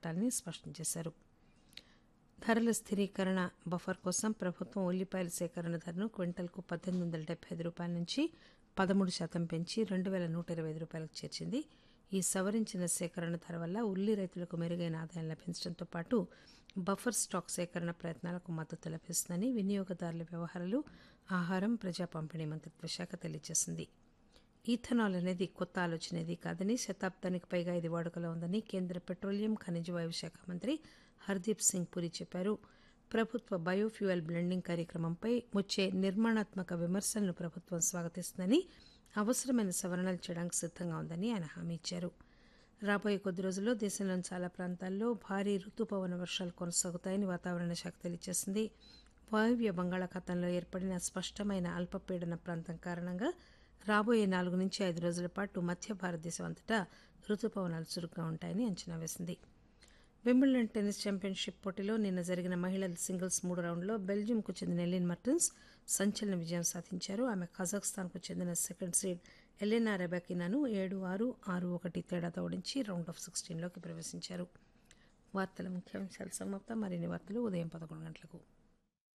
పెట్టాలని స్పష్టం చేశారు ధరల స్థిరీకరణ బఫర్ కోసం ప్రభుత్వం ఉల్లిపాయల సేకరణ ధరను క్వింటల్కు పద్దెనిమిది వందల డెబ్బై ఐదు రూపాయల నుంచి పదమూడు శాతం పెంచి రెండు వేల నూట ఇరవై ఐదు రూపాయలకు చేర్చింది ఈ సవరించిన సేకరణ ధర వల్ల ఉల్లి రైతులకు మెరుగైన ఆదాయం లభించడంతో పాటు బఫర్ స్టాక్ సేకరణ ప్రయత్నాలకు మద్దతు లభిస్తుందని వినియోగదారుల వ్యవహారాలు ఆహారం ప్రజా పంపిణీ మంత్రిత్వ శాఖ తెలియజేసింది ఈథనాల్ అనేది కొత్త ఆలోచనేది కాదని శతాబ్దానికి పైగా ఇది వాడుకలో ఉందని కేంద్ర పెట్రోలియం ఖనిజ వాయువు శాఖ మంత్రి హర్దీప్ సింగ్ పురి చెప్పారు ప్రభుత్వ బయోఫ్యూయల్ బ్లెండింగ్ కార్యక్రమంపై వచ్చే నిర్మాణాత్మక విమర్శలను ప్రభుత్వం స్వాగతిస్తుందని అవసరమైన సవరణలు చేయడానికి సిద్ధంగా ఉందని ఆయన హామీ ఇచ్చారు రాబోయే కొద్ది రోజుల్లో దేశంలోని చాలా ప్రాంతాల్లో భారీ రుతుపవన వర్షాలు కొనసాగుతాయని వాతావరణ శాఖ తెలియజేసింది వాయువ్య బంగాళాఖాతంలో ఏర్పడిన స్పష్టమైన అల్పపీడన ప్రాంతం కారణంగా రాబోయే నాలుగు నుంచి ఐదు రోజుల పాటు మధ్య భారతదేశం అంతటా రుతుపవనాలు చురుగ్గా ఉంటాయని అంచనా వేసింది వింబుల్డన్ టెన్నిస్ ఛాంపియన్షిప్ పోటీలో నిన్న జరిగిన మహిళల సింగిల్స్ మూడు రౌండ్లో బెల్జియంకు చెందిన ఎలిన్ మర్టన్స్ సంచలన విజయం సాధించారు ఆమె కజాఖ్స్తాన్కు చెందిన సెకండ్ సీడ్ ఎలెనా రెబాకినాను ఏడు ఆరు ఆరు ఒకటి తేడాతో ఓడించి రౌండ్ ఆఫ్ సిక్స్టీన్లోకి ప్రవేశించారు వార్తల ముఖ్యాంశాలు సమాప్తం మరిన్ని వార్తలు ఉదయం పదకొండు గంటలకు